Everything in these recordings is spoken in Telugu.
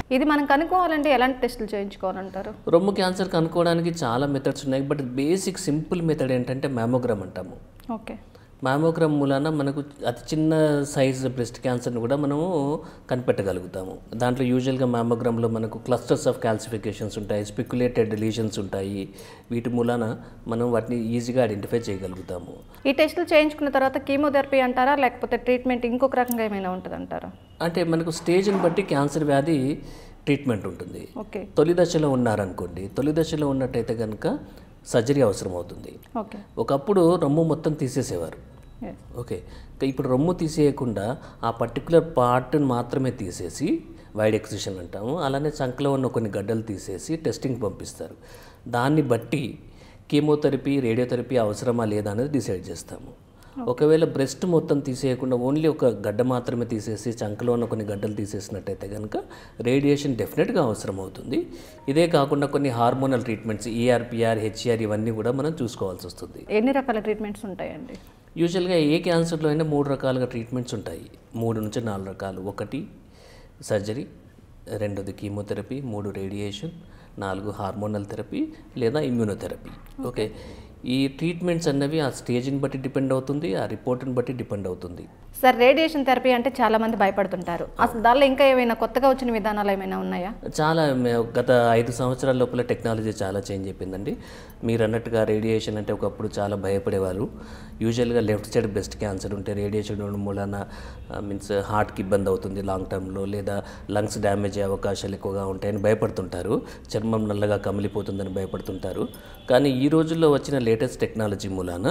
ఇది మనం కనుక్కోవాలంటే ఎలాంటి టెస్టులు చేయించుకోవాలంటారు రొమ్ము క్యాన్సర్ కనుక్కోవడానికి చాలా మెథడ్స్ ఉన్నాయి బట్ బేసిక్ సింపుల్ మెథడ్ ఏంటంటే మ్యామోగ్రామ్ అంటాము ఓకే మ్యామోగ్రామ్ మూలాన మనకు అతి చిన్న సైజ్ బ్రెస్ట్ క్యాన్సర్ని కూడా మనము కనిపెట్టగలుగుతాము దాంట్లో యూజువల్గా మ్యామోగ్రామ్లో మనకు క్లస్టర్స్ ఆఫ్ క్యాల్సిఫికేషన్స్ ఉంటాయి స్పెక్యులేటెడ్ లీజన్స్ ఉంటాయి వీటి మూలాన మనం వాటిని ఈజీగా ఐడెంటిఫై చేయగలుగుతాము ఈ టెస్టులు చేయించుకున్న తర్వాత కీమోథెరపీ అంటారా లేకపోతే ట్రీట్మెంట్ ఇంకొక రకంగా ఏమైనా ఉంటుంది అంటారా అంటే మనకు స్టేజ్ని బట్టి క్యాన్సర్ వ్యాధి ట్రీట్మెంట్ ఉంటుంది ఓకే తొలి దశలో ఉన్నారనుకోండి తొలి దశలో ఉన్నట్టయితే కనుక సర్జరీ అవసరం అవుతుంది ఓకే ఒకప్పుడు రొమ్ము మొత్తం తీసేసేవారు Yes. ఓకే ఇంకా ఇప్పుడు రొమ్ము తీసేయకుండా ఆ పర్టికులర్ పార్ట్ని మాత్రమే తీసేసి వైడ్ ఎక్సిషన్ అంటాము అలానే చంకలో ఉన్న కొన్ని గడ్డలు తీసేసి టెస్టింగ్ పంపిస్తారు దాన్ని బట్టి కీమోథెరపీ రేడియోథెరపీ అవసరమా లేదా అనేది డిసైడ్ చేస్తాము ఒకవేళ బ్రెస్ట్ మొత్తం తీసేయకుండా ఓన్లీ ఒక గడ్డ మాత్రమే తీసేసి చంకలో ఉన్న కొన్ని గడ్డలు తీసేసినట్టయితే కనుక రేడియేషన్ డెఫినెట్గా అవసరం అవుతుంది ఇదే కాకుండా కొన్ని హార్మోనల్ ట్రీట్మెంట్స్ ఈఆర్పిఆర్ హెచ్ఆర్ ఇవన్నీ కూడా మనం చూసుకోవాల్సి వస్తుంది ఎన్ని రకాల ట్రీట్మెంట్స్ ఉంటాయండి యూజువల్గా ఏ క్యాన్సర్లో అయినా మూడు రకాలుగా ట్రీట్మెంట్స్ ఉంటాయి మూడు నుంచి నాలుగు రకాలు ఒకటి సర్జరీ రెండోది కీమోథెరపీ మూడు రేడియేషన్ నాలుగు హార్మోనల్ థెరపీ లేదా ఇమ్యూనోథెరపీ ఓకే ఈ ట్రీట్మెంట్స్ అన్నవి ఆ స్టేజ్ని బట్టి డిపెండ్ అవుతుంది ఆ రిపోర్ట్ని బట్టి డిపెండ్ అవుతుంది సార్ రేడియేషన్ థెరపీ అంటే చాలా మంది భయపడుతుంటారు అసలు దానిలో ఇంకా ఏమైనా కొత్తగా వచ్చిన విధానాలు ఏమైనా ఉన్నాయా చాలా మే- గత ఐదు సంవత్సరాల లోపల టెక్నాలజీ చాలా చేంజ్ అయిపోయిందండి మీరు అన్నట్టుగా రేడియేషన్ అంటే ఒకప్పుడు చాలా భయపడేవారు యూజువల్గా లెఫ్ట్ సైడ్ బ్రెస్ట్ క్యాన్సర్ ఉంటే రేడియేషన్ ఉండడం మూలన మీన్స్ హార్ట్కి ఇబ్బంది అవుతుంది లాంగ్ టర్మ్లో లేదా లంగ్స్ డ్యామేజ్ అయ్యే అవకాశాలు ఎక్కువగా ఉంటాయని భయపడుతుంటారు చర్మం నల్లగా కమిలిపోతుందని భయపడుతుంటారు కానీ ఈ రోజుల్లో వచ్చిన లేటెస్ట్ టెక్నాలజీ మూలాన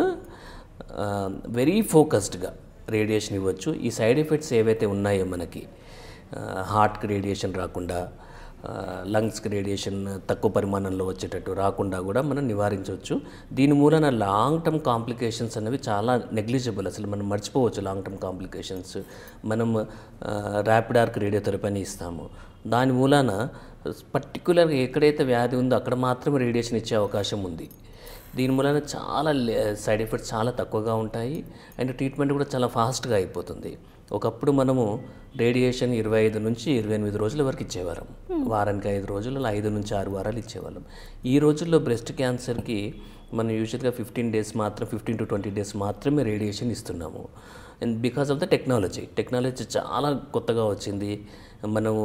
వెరీ ఫోకస్డ్గా రేడియేషన్ ఇవ్వచ్చు ఈ సైడ్ ఎఫెక్ట్స్ ఏవైతే ఉన్నాయో మనకి హార్ట్కి రేడియేషన్ రాకుండా లంగ్స్కి రేడియేషన్ తక్కువ పరిమాణంలో వచ్చేటట్టు రాకుండా కూడా మనం నివారించవచ్చు దీని మూలన లాంగ్ టర్మ్ కాంప్లికేషన్స్ అనేవి చాలా నెగ్లిజిబుల్ అసలు మనం మర్చిపోవచ్చు లాంగ్ టర్మ్ కాంప్లికేషన్స్ మనం ర్యాపిడ్ ఆర్క్ రేడియోథెరపీ అని ఇస్తాము దాని మూలాన పర్టికులర్గా ఎక్కడైతే వ్యాధి ఉందో అక్కడ మాత్రమే రేడియేషన్ ఇచ్చే అవకాశం ఉంది దీని మూలన చాలా సైడ్ ఎఫెక్ట్స్ చాలా తక్కువగా ఉంటాయి అండ్ ట్రీట్మెంట్ కూడా చాలా ఫాస్ట్గా అయిపోతుంది ఒకప్పుడు మనము రేడియేషన్ ఇరవై ఐదు నుంచి ఇరవై ఎనిమిది రోజుల వరకు ఇచ్చేవారం వారానికి ఐదు రోజులు అలా ఐదు నుంచి ఆరు వారాలు ఇచ్చేవాళ్ళం ఈ రోజుల్లో బ్రెస్ట్ క్యాన్సర్కి మనం యూజువల్గా ఫిఫ్టీన్ డేస్ మాత్రం ఫిఫ్టీన్ టు ట్వంటీ డేస్ మాత్రమే రేడియేషన్ ఇస్తున్నాము and because of the technology technology చాలా కొత్తగా వచ్చింది మనము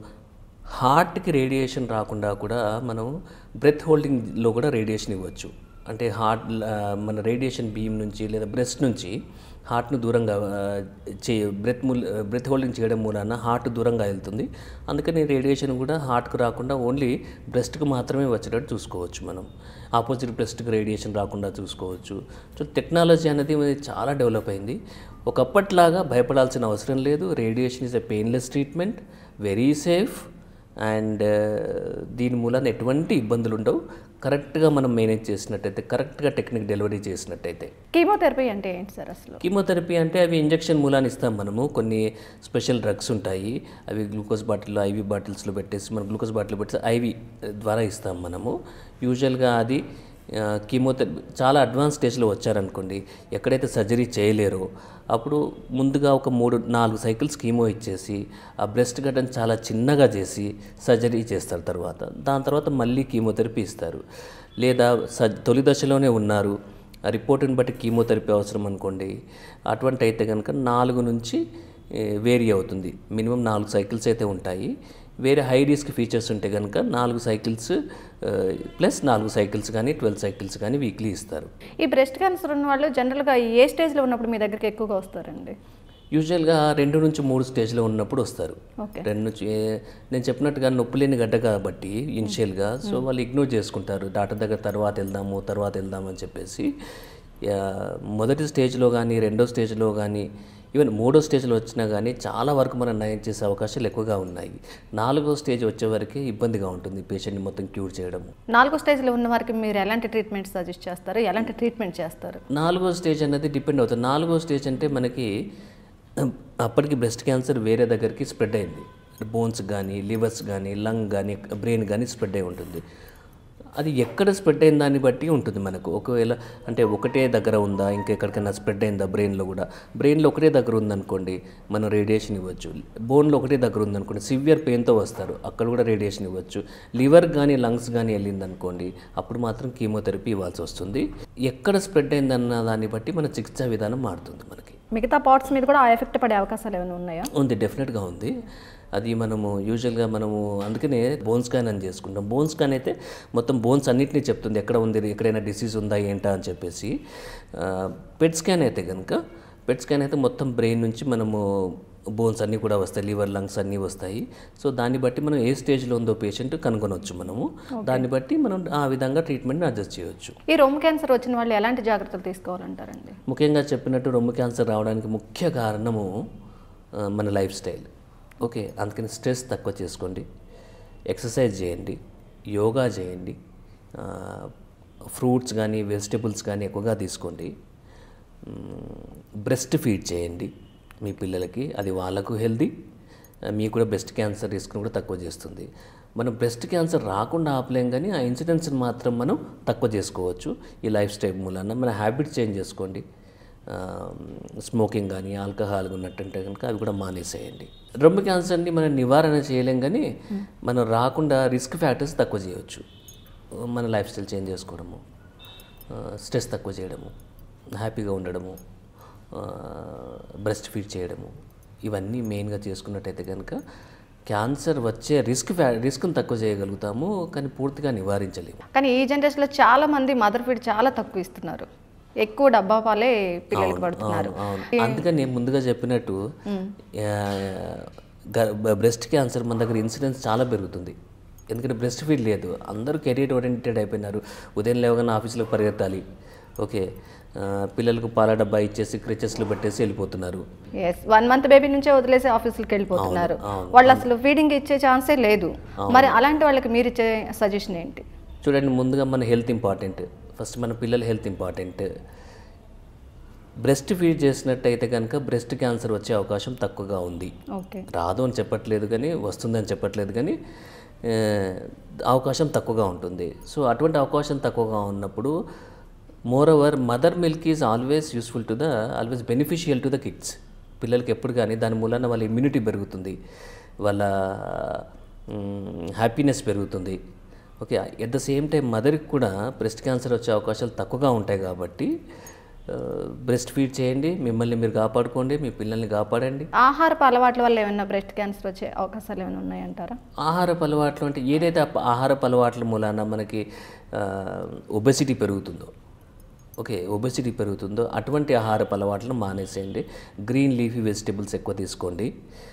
హార్ట్కి రేడియేషన్ రాకుండా కూడా మనం బ్రెత్ హోల్డింగ్లో కూడా రేడియేషన్ ఇవ్వచ్చు అంటే హార్ట్ ఆ, మన రేడియేషన్ బీమ్ నుంచి లేదా బ్రెస్ట్ నుంచి హార్ట్ను దూరంగా ఆ, చే బ్రెత్ మూల బ్రెత్ హోల్డింగ్ చేయడం మూలాన హార్ట్ దూరంగా వెళ్తుంది అందుకని రేడియేషన్ కూడా హార్ట్కు రాకుండా ఓన్లీ బ్రెస్ట్కి మాత్రమే వచ్చేటట్టు చూసుకోవచ్చు మనం ఆపోజిట్ బ్రెస్ట్కి రేడియేషన్ రాకుండా చూసుకోవచ్చు సో టెక్నాలజీ అనేది చాలా డెవలప్ అయింది ఒకప్పట్లాగా భయపడాల్సిన అవసరం లేదు radiation is a painless treatment very safe and దీని మూలాన ఎటువంటి ఇబ్బందులు ఉండవు కరెక్ట్గా మనం మేనేజ్ చేసినట్టయితే కరెక్ట్గా టెక్నిక్ డెలివరీ చేసినట్టయితే కీమోథెరపీ అంటే ఏంటి సార్ అసలు కీమోథెరపీ అంటే అవి ఇంజెక్షన్ మూలాన్ని ఇస్తాం మనము కొన్ని స్పెషల్ డ్రగ్స్ ఉంటాయి అవి గ్లూకోజ్ బాటిల్లో ఐవి బాటిల్స్లో పెట్టేసి మనం గ్లూకోజ్ బాటిల్ పెట్టేసి ఐవి ద్వారా ఇస్తాం మనము యూజువల్గా అది కీమోథెరపీ చాలా అడ్వాన్స్ స్టేజ్లో వచ్చారనుకోండి ఎక్కడైతే సర్జరీ చేయలేరో అప్పుడు ముందుగా ఒక మూడు నాలుగు సైకిల్స్ కీమో ఇచ్చేసి ఆ బ్రెస్ట్ గడ్డను చాలా చిన్నగా చేసి సర్జరీ చేస్తారు తర్వాత దాని తర్వాత మళ్ళీ కీమోథెరపీ ఇస్తారు లేదా స తొలి దశలోనే ఉన్నారు ఆ రిపోర్ట్ని బట్టి కీమోథెరపీ అవసరం అనుకోండి అటువంటి అయితే కనుక నాలుగు నుంచి వేరీ అవుతుంది మినిమం నాలుగు సైకిల్స్ అయితే ఉంటాయి వేరే హై రిస్క్ ఫీచర్స్ ఉంటే కనుక నాలుగు సైకిల్స్ ప్లస్ నాలుగు సైకిల్స్ కానీ ట్వెల్వ్ సైకిల్స్ కానీ వీక్లీ ఇస్తారు ఈ బ్రెస్ట్ క్యాన్సర్ ఉన్న వాళ్ళు జనరల్గా ఏ స్టేజ్లో ఉన్నప్పుడు మీ దగ్గరికి ఎక్కువగా వస్తారండి యూజువల్గా రెండు నుంచి మూడు స్టేజ్లో ఉన్నప్పుడు వస్తారు ఓకే రెండు నుంచి ఏ- నేను చెప్పినట్టుగా నొప్పి లేని గడ్డ కాబట్టి ఇనిషియల్గా సో వాళ్ళు ఇగ్నోర్ చేసుకుంటారు డాక్టర్ దగ్గర తర్వాత వెళ్దాము తర్వాత వెళ్దాము అని చెప్పేసి యా, మొదటి స్టేజ్లో కానీ రెండో స్టేజ్లో కానీ ఈవెన్ మూడో స్టేజ్లో వచ్చినా కానీ చాలా వరకు మనం నయం చేసే అవకాశాలు ఎక్కువగా ఉన్నాయి నాలుగో స్టేజ్ వచ్చే వరకే ఇబ్బందిగా ఉంటుంది పేషెంట్ని మొత్తం క్యూర్ చేయడం నాలుగో స్టేజ్లో ఉన్న వారికి మీరు ఎలాంటి ట్రీట్మెంట్ సజెస్ట్ చేస్తారు ఎలాంటి ట్రీట్మెంట్ చేస్తారు నాలుగో స్టేజ్ అనేది డిపెండ్ అవుతుంది నాలుగో స్టేజ్ అంటే మనకి అప్పటికి బ్రెస్ట్ క్యాన్సర్ వేరే దగ్గరికి స్ప్రెడ్ అయింది బోన్స్ కానీ లివర్స్ కానీ లంగ్ కానీ బ్రెయిన్ కానీ స్ప్రెడ్ అయి ఉంటుంది అది ఎక్కడ స్ప్రెడ్ అయిన దాన్ని బట్టి ఉంటుంది మనకు ఒకవేళ అంటే ఒకటే దగ్గర ఉందా ఇంకా ఎక్కడికైనా స్ప్రెడ్ అయిందా బ్రెయిన్లో కూడా బ్రెయిన్లో ఒకటే దగ్గర ఉందనుకోండి మనం రేడియేషన్ ఇవ్వచ్చు బోన్లో ఒకటే దగ్గర ఉందనుకోండి సివియర్ పెయిన్తో వస్తారు అక్కడ కూడా రేడియేషన్ ఇవ్వచ్చు లివర్ కానీ లంగ్స్ కానీ వెళ్ళిందనుకోండి అప్పుడు మాత్రం కీమోథెరపీ ఇవ్వాల్సి వస్తుంది ఎక్కడ స్ప్రెడ్ అయిందన్న దాన్ని బట్టి మన చికిత్సా విధానం మారుతుంది మనకి మిగతా పార్ట్స్ మీద కూడా ఆ ఎఫెక్ట్ పడే అవకాశాలు ఏమైనా ఉన్నాయా ఉంది డెఫినెట్గా ఉంది అది మనము యూజువల్గా మనము అందుకనే బోన్ స్కాన్ అని చేసుకుంటాం బోన్ స్కాన్ అయితే మొత్తం బోన్స్ అన్నిటినీ చెప్తుంది ఎక్కడ ఉంది ఎక్కడైనా డిసీజ్ ఉందా ఏంటా అని చెప్పేసి పెట్ స్కాన్ అయితే కనుక పెట్ స్కాన్ అయితే మొత్తం బ్రెయిన్ నుంచి మనము బోన్స్ అన్నీ కూడా వస్తాయి లివర్ లంగ్స్ అన్నీ వస్తాయి సో దాన్ని బట్టి మనం ఏ స్టేజ్లో ఉందో పేషెంట్ కనుగొనవచ్చు మనము దాన్ని బట్టి మనం ఆ విధంగా ట్రీట్మెంట్ని అడ్జస్ట్ చేయవచ్చు ఈ రొమ్ము క్యాన్సర్ వచ్చిన వాళ్ళు ఎలాంటి జాగ్రత్తలు తీసుకోవాలంటారండి ముఖ్యంగా చెప్పినట్టు రొమ్ము క్యాన్సర్ రావడానికి ముఖ్య కారణము ఆ, మన లైఫ్ స్టైల్ ఓకే అందుకని స్ట్రెస్ తక్కువ చేసుకోండి ఎక్సర్సైజ్ చేయండి యోగా చేయండి ఫ్రూట్స్ కానీ వెజిటబుల్స్ కానీ ఎక్కువగా తీసుకోండి బ్రెస్ట్ ఫీడ్ చేయండి మీ పిల్లలకి అది వాళ్ళకు హెల్దీ మీకు కూడా బ్రెస్ట్ క్యాన్సర్ రిస్క్ను కూడా తక్కువ చేస్తుంది మనం బ్రెస్ట్ క్యాన్సర్ రాకుండా ఆపలేం కానీ ఆ ఇన్సిడెంట్స్ని మాత్రం మనం తక్కువ చేసుకోవచ్చు ఈ లైఫ్ స్టైల్ మూలన మన హ్యాబిట్ చేంజ్ చేసుకోండి స్మోకింగ్ కానీ ఆల్కహాల్ ఉన్నట్టుంటే కనుక అవి కూడా మానేసేయండి రొమ్ము క్యాన్సర్ని మనం నివారణ చేయలేం కానీ మనం రాకుండా రిస్క్ ఫ్యాక్టర్స్ తక్కువ చేయవచ్చు మన లైఫ్ స్టైల్ చేంజ్ చేసుకోవడము స్ట్రెస్ తక్కువ చేయడము హ్యాపీగా ఉండడము బ్రెస్ట్ ఫీడ్ చేయడము ఇవన్నీ మెయిన్గా చేసుకున్నట్టయితే కనుక క్యాన్సర్ వచ్చే రిస్క్ ఫ్యా రిస్క్ని తక్కువ చేయగలుగుతాము కానీ పూర్తిగా నివారించలేము కానీ ఈ జనరేషన్లో చాలా మంది మదర్ ఫీడ్ చాలా తక్కువ ఇస్తున్నారు ఎక్కువ డబ్బా పాలే పిల్లలకి పడుతున్నారు అవును అందుకని నేను ముందుగా చెప్పినట్టు బ్రెస్ట్ క్యాన్సర్ మన దగ్గర ఇన్సిడెన్స్ చాలా పెరుగుతుంది ఎందుకంటే బ్రెస్ట్ ఫీడ్ లేదు అందరూ కెరీర్ ఓరియంటెడ్ అయిపోయినారు ఉదయం లేవగానే ఆఫీసులకు పరిగెత్తాలి ఓకే ఆ, పిల్లలకు పాల డబ్బా ఇచ్చేసి క్రిచెస్లు పెట్టేసి వెళ్ళిపోతున్నారు ఎస్ వన్ మంత్ బేబీ నుంచే వదిలేసి ఆఫీసులకు వెళ్ళిపోతున్నారు వాళ్ళు అసలు ఫీడింగ్ ఇచ్చే ఛాన్సే లేదు మరి అలాంటి వాళ్ళకి మీరు ఇచ్చే సజెషన్ ఏంటి చూడండి ముందుగా మన హెల్త్ ఇంపార్టెంట్ ఫస్ట్ మన పిల్లల హెల్త్ ఇంపార్టెంట్ బ్రెస్ట్ ఫీడ్ చేసినట్టయితే కనుక బ్రెస్ట్ క్యాన్సర్ వచ్చే అవకాశం తక్కువగా ఉంది ఓకే రాదు అని చెప్పట్లేదు కానీ వస్తుందని చెప్పట్లేదు కానీ ఆ, అవకాశం తక్కువగా ఉంటుంది సో అటువంటి అవకాశం తక్కువగా ఉన్నప్పుడు moreover mother milk is always useful to the always beneficial to the kids పిల్లలకి ఎప్పుడు కానీ దాని మూలన వాళ్ళ ఇమ్యూనిటీ పెరుగుతుంది వాళ్ళ హ్యాపీనెస్ పెరుగుతుంది okay at the same time మదర్కి కూడా బ్రెస్ట్ క్యాన్సర్ వచ్చే అవకాశాలు తక్కువగా ఉంటాయి కాబట్టి బ్రెస్ట్ ఫీడ్ చేయండి మిమ్మల్ని మీరు కాపాడుకోండి మీ పిల్లల్ని కాపాడండి ఆహారపు అలవాట్ల వల్ల ఏమైనా బ్రెస్ట్ క్యాన్సర్ వచ్చే అవకాశాలు ఏమైనా ఉన్నాయంటారా ఆహారపు అలవాట్లు అంటే ఏదైతే ఆ ప- ఆహారపు అలవాట్ల మూలాన మనకి ఒబెసిటీ పెరుగుతుందో ఓకే ఒబెసిటీ పెరుగుతుందో అటువంటి ఆహారపు అలవాట్లను మానేసేయండి గ్రీన్ లీఫీ వెజిటేబుల్స్ ఎక్కువ తీసుకోండి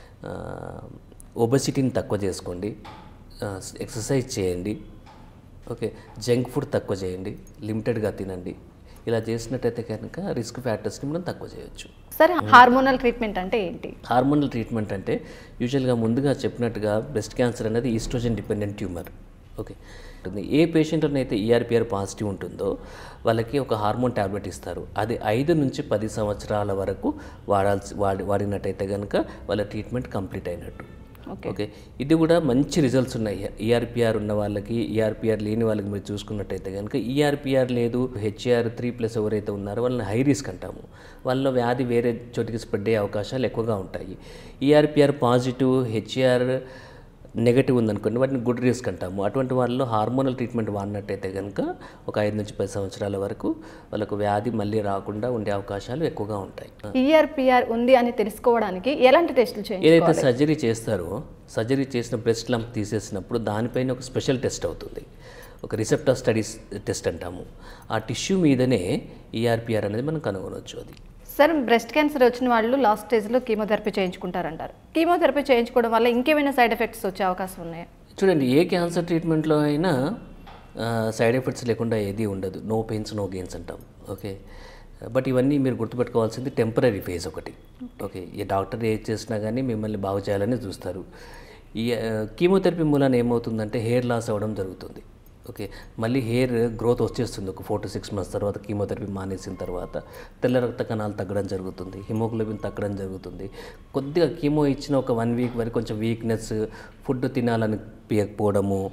ఒబెసిటీని తక్కువ చేసుకోండి ఎక్సర్సైజ్ చేయండి ఓకే జంక్ ఫుడ్ తక్కువ చేయండి లిమిటెడ్గా తినండి ఇలా చేసినట్టయితే కనుక రిస్క్ ఫ్యాక్టర్స్ని మనం తక్కువ చేయొచ్చు సరే హార్మోనల్ ట్రీట్మెంట్ అంటే ఏంటి హార్మోనల్ ట్రీట్మెంట్ అంటే యూజువల్గా ముందుగా చెప్పినట్టుగా బ్రెస్ట్ క్యాన్సర్ అనేది ఈస్ట్రోజన్ డిపెండెంట్ ట్యూమర్ ఓకే ఉంటుంది ఏ పేషెంట్లోనైతే ఈఆర్పిఆర్ పాజిటివ్ ఉంటుందో వాళ్ళకి ఒక హార్మోన్ ట్యాబ్లెట్ ఇస్తారు అది ఐదు నుంచి పది సంవత్సరాల వరకు వాడాల్సి వాడి వాడినట్టయితే కనుక వాళ్ళ ట్రీట్మెంట్ కంప్లీట్ అయినట్టు ఓకే ఓకే ఇది కూడా మంచి రిజల్ట్స్ ఉన్నాయి ఈఆర్పిఆర్ ఉన్న వాళ్ళకి ఈఆర్పిఆర్ లేని వాళ్ళకి మీరు చూసుకున్నట్టయితే కనుక ఈఆర్పిఆర్ లేదు హెచ్ఆర్ త్రీ ప్లస్ ఎవరైతే ఉన్నారో వాళ్ళని హై రిస్క్ అంటాము వాళ్ళ వ్యాధి వేరే చోటికి స్ప్రెడ్ అయ్యే అవకాశాలు ఎక్కువగా ఉంటాయి ఈఆర్పిఆర్ పాజిటివ్ హెచ్ఆర్ నెగటివ్ ఉందనుకోండి వాటిని గుడ్ రిస్క్ అంటాము అటువంటి వాళ్ళలో హార్మోనల్ ట్రీట్మెంట్ వాడినట్టయితే కనుక ఒక ఐదు నుంచి పది సంవత్సరాల వరకు వాళ్ళకు వ్యాధి మళ్ళీ రాకుండా ఉండే అవకాశాలు ఎక్కువగా ఉంటాయి ఈఆర్పిఆర్ ఉంది అని తెలుసుకోవడానికి ఎలాంటి టెస్టులు చేయండి ఏదైతే సర్జరీ చేస్తారో సర్జరీ చేసిన బ్రెస్ట్ లంప్ తీసేసినప్పుడు దానిపైన ఒక స్పెషల్ టెస్ట్ అవుతుంది ఒక రిసెప్టర్ స్టడీస్ టెస్ట్ అంటాము ఆ టిష్యూ మీదనే ఈఆర్పిఆర్ అనేది మనం కనుగొనవచ్చు అది సార్ బ్రెస్ట్ క్యాన్సర్ వచ్చిన వాళ్ళు లాస్ట్ స్టేజ్లో కీమోథెరపీ చేయించుకుంటారంటారు కీమోథెరపీ చేయించుకోవడం వల్ల ఇంకేమైనా సైడ్ ఎఫెక్ట్స్ వచ్చే అవకాశం ఉన్నాయా చూడండి ఏ క్యాన్సర్ ట్రీట్మెంట్లో అయినా సైడ్ ఎఫెక్ట్స్ లేకుండా ఏది ఉండదు నో పెయిన్స్ నో గెయిన్స్ అంటాం ఓకే బట్ ఇవన్నీ మీరు గుర్తుపెట్టుకోవాల్సింది టెంపరీ ఫేజ్ ఒకటి ఓకే ఈ డాక్టర్ ఏది చేసినా కానీ మిమ్మల్ని బాగు చేయాలని చూస్తారు ఈ కీమోథెరపీ మూలాన ఏమవుతుందంటే హెయిర్ లాస్ అవ్వడం జరుగుతుంది ఓకే మళ్ళీ హెయిర్ గ్రోత్ వచ్చేస్తుంది ఒక ఫోర్ టు సిక్స్ మంత్స్ తర్వాత కీమోథెరపీ మానేసిన తర్వాత తెల్ల రక్త కణాలు తగ్గడం జరుగుతుంది హిమోగ్లోబిన్ తగ్గడం జరుగుతుంది కొద్దిగా కీమో ఇచ్చిన ఒక వన్ వీక్ వరకు కొంచెం వీక్నెస్ ఫుడ్ తినాలని పియకపోవడము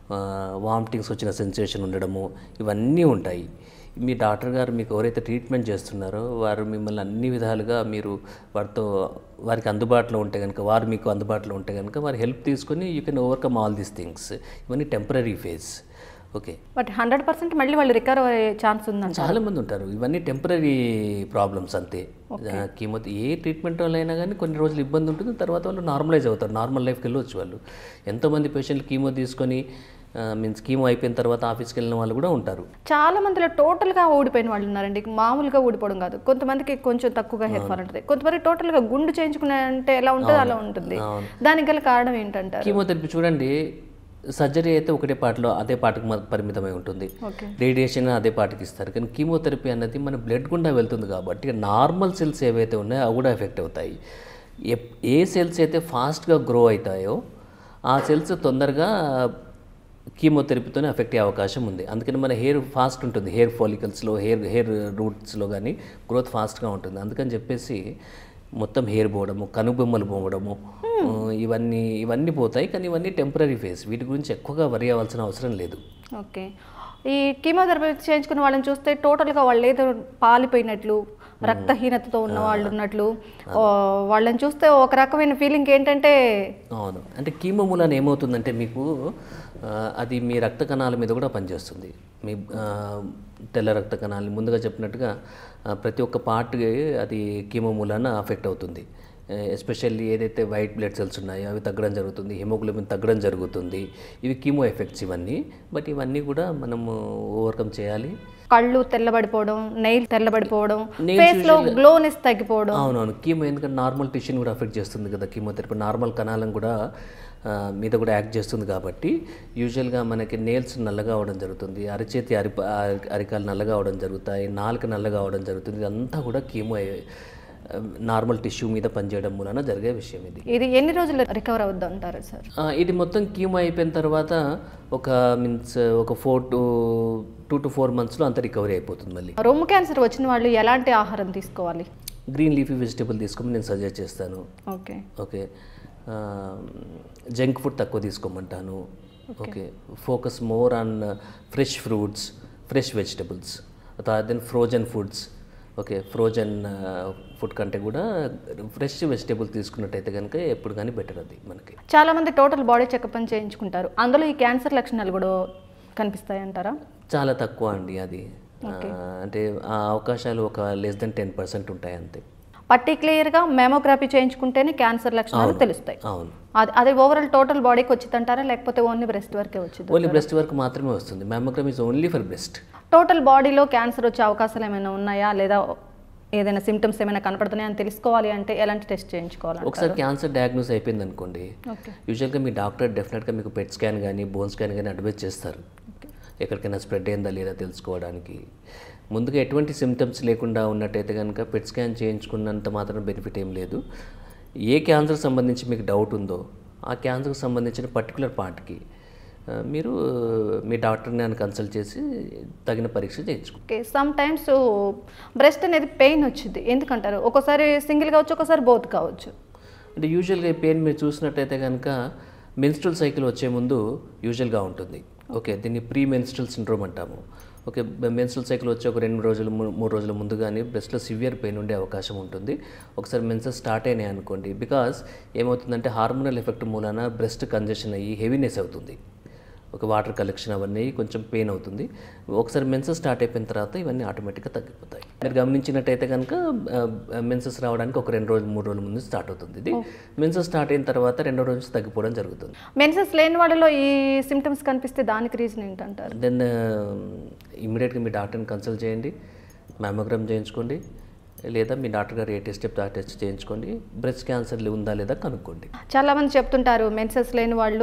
వామిటింగ్స్ వచ్చిన సెన్సేషన్ ఉండడము ఇవన్నీ ఉంటాయి మీ డాక్టర్ గారు మీకు ఎవరైతే ట్రీట్మెంట్ చేస్తున్నారో వారు మిమ్మల్ని అన్ని విధాలుగా మీరు వారితో వారికి అందుబాటులో ఉంటే కనుక వారు మీకు అందుబాటులో ఉంటే కనుక వారి హెల్ప్ తీసుకొని you can overcome all these things ఇవన్నీ temporary phase okay but hundred percent మళ్ళీ వాళ్ళు రికవర్ అయ్యే ఛాన్స్ ఉందంట చాలా మంది ఉంటారు ఇవన్నీ టెంపరీ ప్రాబ్లమ్స్ అంతే కీమో ఏ ట్రీట్మెంట్ వల్ల అయినా కానీ కొన్ని రోజులు ఇబ్బంది ఉంటుంది తర్వాత వాళ్ళు నార్మలైజ్ అవుతారు నార్మల్ లైఫ్కి వెళ్ళవచ్చు వాళ్ళు ఎంతోమంది పేషెంట్లు కీమో తీసుకొని మీన్స్ కీమో అయిపోయిన తర్వాత ఆఫీస్కి వెళ్ళిన వాళ్ళు కూడా ఉంటారు చాలా మందిలో టోటల్గా ఊడిపోయిన వాళ్ళు ఉన్నారండి మామూలుగా ఊడిపోవడం కాదు కొంతమందికి కొంచెం తక్కువగా హెయిర్ ఫాల్ ఉంటుంది కొంతమంది టోటల్గా గుండు చేయించుకునే అంటే ఎలా ఉంటుంది అలా ఉంటుంది దానికి గల కారణం ఏంటంటారు కీమోథెరపీ చూడండి సర్జరీ అయితే ఒకటే పాటలో అదే పాటకు మ- పరిమితమై ఉంటుంది ఓకే రేడియేషన్ అదే పాటకి ఇస్తారు కానీ కీమోథెరపీ అన్నది మన బ్లడ్ గుండా వెళ్తుంది కాబట్టి నార్మల్ సెల్స్ ఏవైతే ఉన్నాయో అవి కూడా ఎఫెక్ట్ అవుతాయి ఎప్- ఏ సెల్స్ అయితే ఫాస్ట్గా గ్రో అవుతాయో ఆ సెల్స్ తొందరగా కీమోథెరపీతోనే ఎఫెక్ట్ అయ్యే అవకాశం ఉంది అందుకని మన హెయిర్ ఫాస్ట్ ఉంటుంది హెయిర్ ఫాలికల్స్లో హెయిర్ హెయిర్ రూట్స్లో కానీ గ్రోత్ ఫాస్ట్గా ఉంటుంది అందుకని చెప్పేసి మొత్తం హెయిర్ పోవడము కనుబొమ్మలు పోవడము ఆ, ఇవన్నీ ఇవన్నీ పోతాయి కానీ ఇవన్నీ టెంపరీ ఫేస్ వీటి గురించి ఎక్కువగా వరి అవ్వాల్సిన అవసరం లేదు ఓకే ఈ కీమోథెరపీ చేయించుకున్న వాళ్ళని చూస్తే టోటల్గా వాళ్ళు ఏదో పాలిపోయినట్లు రక్తహీనతతో ఉన్న వాళ్ళు ఉన్నట్లు ఓ, వాళ్ళని చూస్తే ఒక రకమైన ఫీలింగ్ ఏంటంటే అవును అంటే కీమో మూలాన ఏమవుతుందంటే మీకు ఆ, అది మీ రక్త కణాల మీద కూడా పనిచేస్తుంది మీ ఆ, తెల్ల రక్త కణాలని ముందుగా చెప్పినట్టుగా ఆ, ప్రతి ఒక్క పార్ట్కి అది కీమో మూలాన అఫెక్ట్ అవుతుంది ఎస్పెషల్లీ ఏదైతే వైట్ బ్లడ్ సెల్స్ ఉన్నాయో అవి తగ్గడం జరుగుతుంది హిమోగ్లోబిన్ తగ్గడం జరుగుతుంది ఇవి కీమో ఎఫెక్ట్స్ ఇవన్నీ బట్ ఇవన్నీ కూడా మనము ఓవర్కమ్ చేయాలి కళ్ళు తెల్లబడిపోవడం నెయిల్ తెల్లబడిపోవడం Nails ఫేస్ లో గ్లోనెస్ తగ్గిపోవడం అవునవును కీమో ఎందుకంటే నార్మల్ టిష్యూని కూడా అఫెక్ట్ చేస్తుంది కదా కీమోథెరపీ నార్మల్ కణాలను కూడా ఆ, మీద కూడా యాక్ట్ చేస్తుంది కాబట్టి యూజువల్గా మనకి నేల్స్ నల్లగా అవడం జరుగుతుంది అరచేతి అరి అరి- అరికాలు నల్లగా అవడం జరుగుతాయి నాలుక నల్లగా అవడం జరుగుతుంది ఇదంతా కూడా కీమో నార్మల్ టిష్యూ మీద పనిచేయడం మూలన జరిగే విషయం ఇది ఇది ఎన్ని రోజులు రికవర్ అవుద్ది అంటారు సార్ ఆ, ఇది మొత్తం కీమో అయిపోయిన తర్వాత ఒక మీన్స్ ఒక four to two to four మంత్స్లో అంత రికవరీ అయిపోతుంది మళ్ళీ రొమ్ము క్యాన్సర్ వచ్చిన వాళ్ళు ఎలాంటి ఆహారం తీసుకోవాలి గ్రీన్ లీఫీ వెజిటేబుల్ తీసుకోమని నేను సజెస్ట్ చేస్తాను ఓకే ఓకే జంక్ ఫుడ్ తక్కువ తీసుకోమంటాను okay focus more on fresh fruits fresh vegetables then frozen foods okay frozen food కంటే కూడా ఫ్రెష్ వెజిటేబుల్స్ తీసుకున్నట్టయితే కనుక ఎప్పుడు కానీ బెటర్ అది మనకి చాలా మంది టోటల్ బాడీ చెకప్ అని చేయించుకుంటారు అందులో ఈ క్యాన్సర్ లక్షణాలు కూడా కనిపిస్తాయి అంటారా చాలా తక్కువ అండి అది ఆ, అంటే ఆ అవకాశాలు ఒక లెస్ దెన్ టెన్ పర్సెంట్ ఉంటాయి అంతే పర్టిక్యులర్గా మెమోగ్రఫీ చేయించుకుంటేనే క్యాన్సర్ లక్షణాలు తెలుస్తాయి అవును అది అది ఓవరాల్ టోటల్ బాడీకి వచ్చిందంటారా లేకపోతే ఓన్లీ బ్రెస్ట్ వరకే వచ్చింది ఓన్లీ బ్రెస్ట్ వరకు మాత్రమే వస్తుంది mammogram is only for breast total బాడీలో క్యాన్సర్ వచ్చే అవకాశాలు ఏమైనా ఉన్నాయా లేదా ఏదైనా సిమ్టమ్స్ ఏమైనా కనపడుతున్నాయా అని తెలుసుకోవాలి అంటే ఎలాంటి టెస్ట్ చేయించుకోవాలి ఒకసారి క్యాన్సర్ డయాగ్నోస్ అయిపోయింది అనుకోండి ఓకే యూజువల్గా మీ డాక్టర్ డెఫినెట్గా మీకు పెట్ స్కాన్ కానీ బోన్ స్కాన్ కానీ అడ్వైజ్ చేస్తారు ఎక్కడికైనా స్ప్రెడ్ అయిందా లేదా తెలుసుకోవడానికి ముందుగా ఎటువంటి సిమ్టమ్స్ లేకుండా ఉన్నట్టయితే కనుక పెట్ స్కాన్ చేయించుకున్నంత మాత్రం బెనిఫిట్ ఏం లేదు ఏ క్యాన్సర్ సంబంధించి మీకు డౌట్ ఉందో ఆ క్యాన్సర్కి సంబంధించిన పర్టికులర్ పార్ట్కి ఆ, మీరు మీ డాక్టర్ని అని కన్సల్ట్ చేసి తగిన పరీక్ష చేయించుకో ఓకే సమ్ టైమ్స్ బ్రెస్ట్ అనేది పెయిన్ వచ్చింది ఎందుకంటారు ఒక్కోసారి సింగిల్ కావచ్చు ఒక్కోసారి బోత్ కావచ్చు అంటే యూజువల్గా ఈ పెయిన్ మీరు చూసినట్టయితే కనుక మెన్స్ట్రల్ సైకిల్ వచ్చే ముందు యూజువల్గా ఉంటుంది ఓకే దీన్ని ప్రీ మెన్స్ట్రల్ సిండ్రోమ్ అంటాము ఓకే మెన్స్ట్రల్ సైకిల్ వచ్చే ఒక రెండు రోజులు మూ- మూడు రోజుల ముందు కానీ బ్రెస్ట్లో సివియర్ పెయిన్ ఉండే అవకాశం ఉంటుంది ఒకసారి మెన్సెస్ స్టార్ట్ అయినాయి అనుకోండి బికాస్ ఏమవుతుందంటే హార్మోనల్ ఎఫెక్ట్ మూలాన బ్రెస్ట్ కంజెషన్ అయ్యి హెవీనెస్ అవుతుంది ఒక వాటర్ కలెక్షన్ అవన్నీ కొంచెం పెయిన్ అవుతుంది ఒకసారి మెన్సెస్ స్టార్ట్ అయిపోయిన తర్వాత ఇవన్నీ ఆటోమేటిక్గా తగ్గిపోతాయి మీరు గమనించినట్టయితే కనుక మెన్సెస్ రావడానికి ఒక రెండు రోజులు మూడు రోజుల ముందు స్టార్ట్ అవుతుంది ఇది మెన్సెస్ స్టార్ట్ అయిన తర్వాత రెండో రోజు నుంచి తగ్గిపోవడం జరుగుతుంది మెన్సెస్ లేని వాళ్ళలో ఈ సిమ్టమ్స్ కనిపిస్తే దానికి రీజన్ ఏంటంటారు దెన్ ఇమీడియట్గా మీ డాక్టర్ని కన్సల్ట్ చేయండి మ్యామోగ్రామ్ చేయించుకోండి లేదా మీ డాక్టర్ గారు ఏ టెస్ట్ చెప్తే ఆ టెస్ట్ చేయించుకోండి బ్రెస్ట్ క్యాన్సర్ ఉందా లేదా కనుక్కోండి చాలా మంది చెప్తుంటారు మెన్సెస్ లేని వాళ్ళు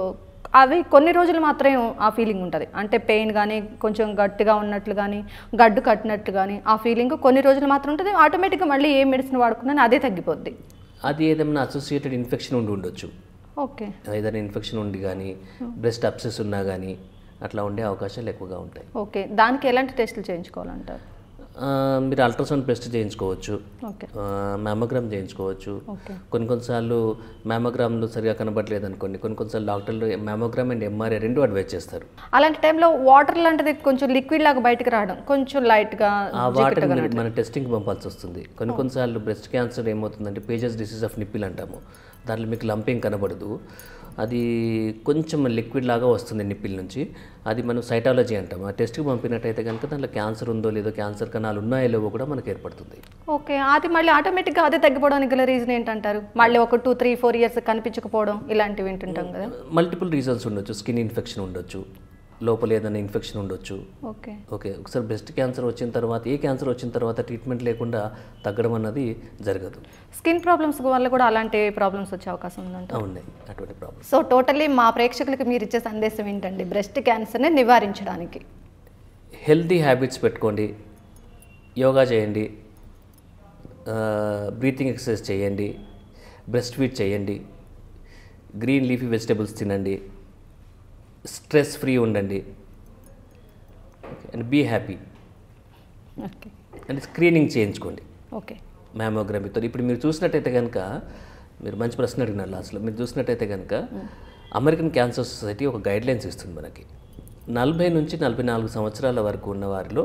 అవి కొన్ని రోజులు మాత్రమే ఆ ఫీలింగ్ ఉంటుంది అంటే పెయిన్ కానీ కొంచెం గట్టిగా ఉన్నట్లు కానీ గడ్డు కట్టినట్టు కానీ ఆ ఫీలింగ్ కొన్ని రోజులు మాత్రం ఉంటుంది ఆటోమేటిక్గా మళ్ళీ ఏ మెడిసిన్ వాడుకున్నా అదే తగ్గిపోద్ది అది ఏదైనా అసోసియేటెడ్ ఇన్ఫెక్షన్ ఉండి ఉండొచ్చు ఓకే ఏదైనా ఇన్ఫెక్షన్ ఉండి కానీ బ్రెస్ట్ అప్సెస్ ఉన్నా కానీ అట్లా ఉండే అవకాశాలు ఎక్కువగా ఉంటాయి ఓకే దానికి ఎలాంటి టెస్టులు చేయించుకోవాలంటారు ఆ, మీరు అల్ట్రాసౌండ్ టెస్ట్ చేయించుకోవచ్చు ఓకే మ్యామోగ్రామ్ చేయించుకోవచ్చు ఓకే కొన్ని కొన్నిసార్లు మ్యామోగ్రామ్లు సరిగా కనబడలేదు అనుకోండి కొన్ని కొన్నిసార్లు డాక్టర్లు మ్యామోగ్రామ్ అండ్ ఎంఆర్ఐ రెండు అడ్వైజ్ చేస్తారు అలాంటి టైంలో వాటర్ లాంటిది కొంచెం లిక్విడ్ లాగా బయటకు రావడం కొంచెం లైట్గా ఆ వాటర్ మన టెస్టింగ్ పంపాల్సి వస్తుంది కొన్ని కొన్నిసార్లు బ్రెస్ట్ క్యాన్సర్ ఏమవుతుందంటే పేజెస్ డిసీజ్ ఆఫ్ నిప్పిల్ అంటాము దాంట్లో మీకు లంపింగ్ కనబడదు అది కొంచెం లిక్విడ్ లాగా వస్తుంది నిప్పిల్ నుంచి అది మనం సైటాలజీ అంటాం ఆ టెస్ట్కి పంపినట్టయితే కనుక దాంట్లో క్యాన్సర్ ఉందో లేదో క్యాన్సర్ కణాలు ఉన్నాయో లేవో కూడా మనకు ఏర్పడుతుంది ఓకే అది మళ్ళీ ఆటోమేటిక్గా అదే తగ్గిపోవడానికి గల రీజన్ ఏంటంటారు మళ్ళీ ఒక టూ త్రీ ఫోర్ ఇయర్స్ కనిపించకపోవడం ఇలాంటివి వింటుంటాం కదా మల్టిపుల్ రీజన్స్ ఉండొచ్చు స్కిన్ ఇన్ఫెక్షన్ ఉండొచ్చు లోపల ఏదైనా ఇన్ఫెక్షన్ ఉండొచ్చు ఓకే ఓకే ఒకసారి బ్రెస్ట్ క్యాన్సర్ వచ్చిన తర్వాత ఏ క్యాన్సర్ వచ్చిన తర్వాత ట్రీట్మెంట్ లేకుండా తగ్గడం అన్నది జరగదు స్కిన్ ప్రాబ్లమ్స్ వల్ల కూడా అలాంటి ప్రాబ్లమ్స్ వచ్చే అవకాశం ఉందంట ఉన్నాయి అటువంటి ప్రాబ్లమ్ సో టోటల్లీ మా ప్రేక్షకులకి మీరు ఇచ్చే సందేశం ఏంటండి బ్రెస్ట్ క్యాన్సర్ని నివారించడానికి హెల్తీ హ్యాబిట్స్ పెట్టుకోండి యోగా చేయండి బ్రీతింగ్ ఎక్సర్సైజ్ చేయండి బ్రెస్ట్ ఫీడ్ చేయండి గ్రీన్ లీఫీ వెజిటబుల్స్ తినండి స్ట్రెస్ ఫ్రీ ఉండండి and be happy okay and screening చేయించుకోండి ఓకే మ్యామోగ్రమీతో ఇప్పుడు మీరు చూసినట్టయితే కనుక మీరు మంచి ప్రశ్న అడిగినారు లాస్ట్లో మీరు చూసినట్టయితే కనుక అమెరికన్ క్యాన్సర్ సొసైటీ ఒక గైడ్ లైన్స్ ఇస్తుంది మనకి నలభై నుంచి నలభై నాలుగు సంవత్సరాల వరకు ఉన్న వారిలో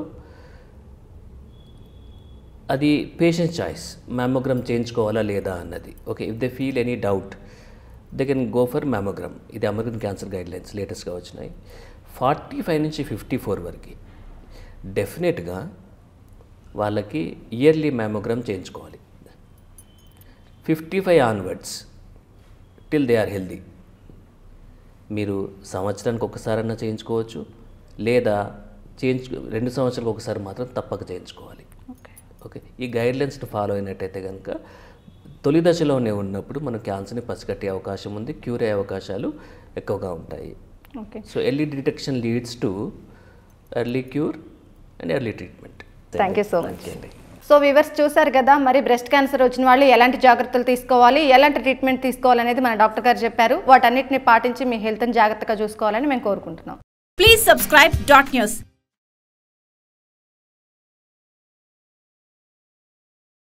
అది పేషెంట్ చాయిస్ మ్యామోగ్రామ్ చేయించుకోవాలా లేదా అన్నది okay if they feel any doubt they can go for mammogram ఇది అమెరికన్ క్యాన్సర్ గైడ్ లైన్స్ లేటెస్ట్గా వచ్చినాయి ఫార్టీ ఫైవ్ నుంచి ఫిఫ్టీ ఫోర్ వరకు డెఫినెట్గా వాళ్ళకి ఇయర్లీ మ్యామోగ్రామ్ చేయించుకోవాలి fifty five onwards till they are healthy మీరు సంవత్సరానికి ఒకసారన్నా చేయించుకోవచ్చు లేదా చేయించు రెండు సంవత్సరాలకు ఒకసారి మాత్రం తప్పక చేయించుకోవాలి ఓకే ఓకే ఈ గైడ్లైన్స్ని ఫాలో అయినట్టయితే కనుక తొలి దశలోనే ఉన్నప్పుడు మనం క్యాన్సర్ని పసిగట్టే అవకాశం ఉంది క్యూర్ అయ్యే అవకాశాలు ఎక్కువగా ఉంటాయి okay so early detection leads to early cure and early treatment thank you so much అండి సో వివర్స్ చూసారు కదా మరి బ్రెస్ట్ క్యాన్సర్ వచ్చిన వాళ్ళు ఎలాంటి జాగ్రత్తలు తీసుకోవాలి ఎలాంటి ట్రీట్మెంట్ తీసుకోవాలనేది మన డాక్టర్ గారు చెప్పారు వాటన్నిటిని పాటించి మీ హెల్త్ని జాగ్రత్తగా చూసుకోవాలని మేము కోరుకుంటున్నాం Please subscribe Dot News.